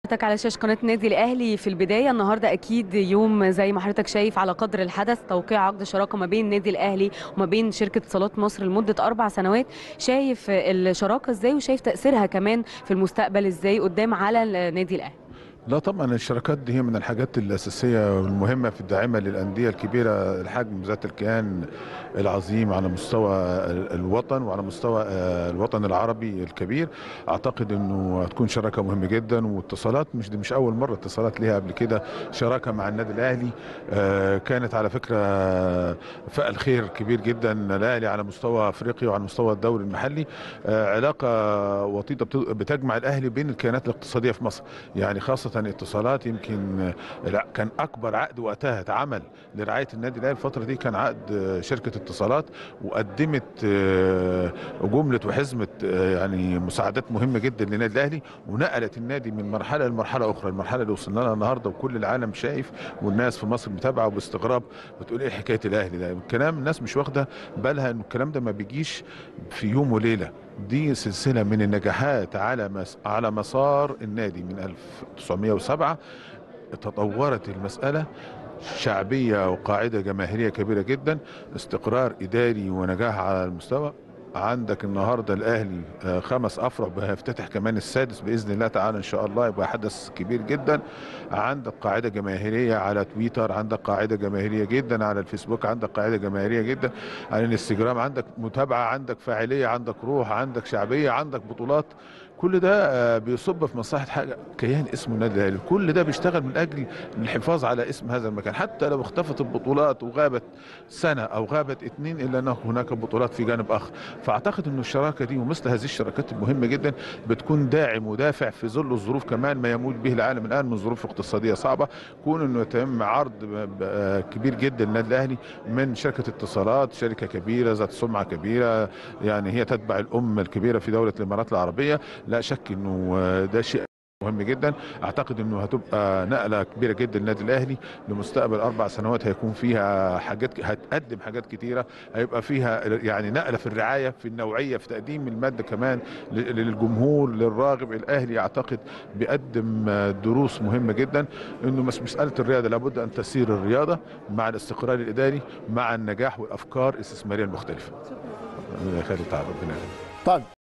حضرتك على شاشه قناه النادي الاهلي في البدايه النهارده اكيد يوم زي ما حضرتك شايف على قدر الحدث توقيع عقد شراكه ما بين النادي الاهلي وما بين شركه اتصالات مصر لمده اربع سنوات شايف الشراكه ازاي وشايف تاثيرها كمان في المستقبل ازاي قدام على النادي الاهلي لا طبعا الشراكات دي هي من الحاجات الاساسيه والمهمه في الداعمه للانديه الكبيره الحجم ذات الكيان العظيم على مستوى الوطن وعلى مستوى الوطن العربي الكبير اعتقد انه هتكون شراكه مهمه جدا واتصالات مش دي مش اول مره اتصالات ليها قبل كده شراكه مع النادي الاهلي كانت على فكره فأل خير كبير جدا الاهلي على مستوى افريقيا وعلى مستوى الدوري المحلي علاقه وطيده بتجمع الاهلي بين الكيانات الاقتصاديه في مصر يعني خاصه اتصالات يمكن كان اكبر عقد وقتها اتعمل لرعايه النادي الاهلي الفتره دي كان عقد شركه اتصالات وقدمت جمله وحزمه يعني مساعدات مهمه جدا للنادي الاهلي ونقلت النادي من مرحله لمرحله اخرى المرحله اللي وصلنا لها النهارده وكل العالم شايف والناس في مصر متابعه وباستغراب بتقول ايه حكايه الاهلي ده الكلام الناس مش واخده بالها ان الكلام ده ما بيجيش في يوم وليله دي سلسله من النجاحات على مس... على مسار النادي من 1907 تطورت المساله شعبيه وقاعده جماهيريه كبيره جدا استقرار اداري ونجاح على المستوى عندك النهارده الاهلي خمس افرع هيفتتح كمان السادس باذن الله تعالى ان شاء الله يبقى حدث كبير جدا عندك قاعده جماهيريه على تويتر عندك قاعده جماهيريه جدا على الفيسبوك عندك قاعده جماهيريه جدا على الانستجرام عندك متابعه عندك فاعليه عندك روح عندك شعبيه عندك بطولات كل ده بيصب في مصلحه حاجه كيان اسمه النادي الاهلي كل ده بيشتغل من اجل الحفاظ على اسم هذا المكان حتى لو اختفت البطولات وغابت سنه او غابت اثنين الا ان هناك بطولات في جانب اخر فاعتقد انه الشراكه دي ومثل هذه الشراكات المهمه جدا بتكون داعم ودافع في ظل الظروف كمان ما يموت به العالم الان من ظروف اقتصاديه صعبه كون انه يتم عرض كبير جدا للنادي الاهلي من شركه اتصالات شركه كبيره ذات سمعه كبيره يعني هي تتبع الام الكبيره في دوله الامارات العربيه لا شك انه ده شيء مهم جدا اعتقد انه هتبقى نقله كبيره جدا للنادي الاهلي لمستقبل اربع سنوات هيكون فيها حاجات هتقدم حاجات كتيره هيبقى فيها يعني نقله في الرعايه في النوعيه في تقديم الماده كمان للجمهور للراغب الاهلي اعتقد بيقدم دروس مهمه جدا انه مش مساله الرياضه لابد ان تسير الرياضه مع الاستقرار الاداري مع النجاح والافكار الاستثماريه المختلفه. شكرا. خالد تعب ربنا طيب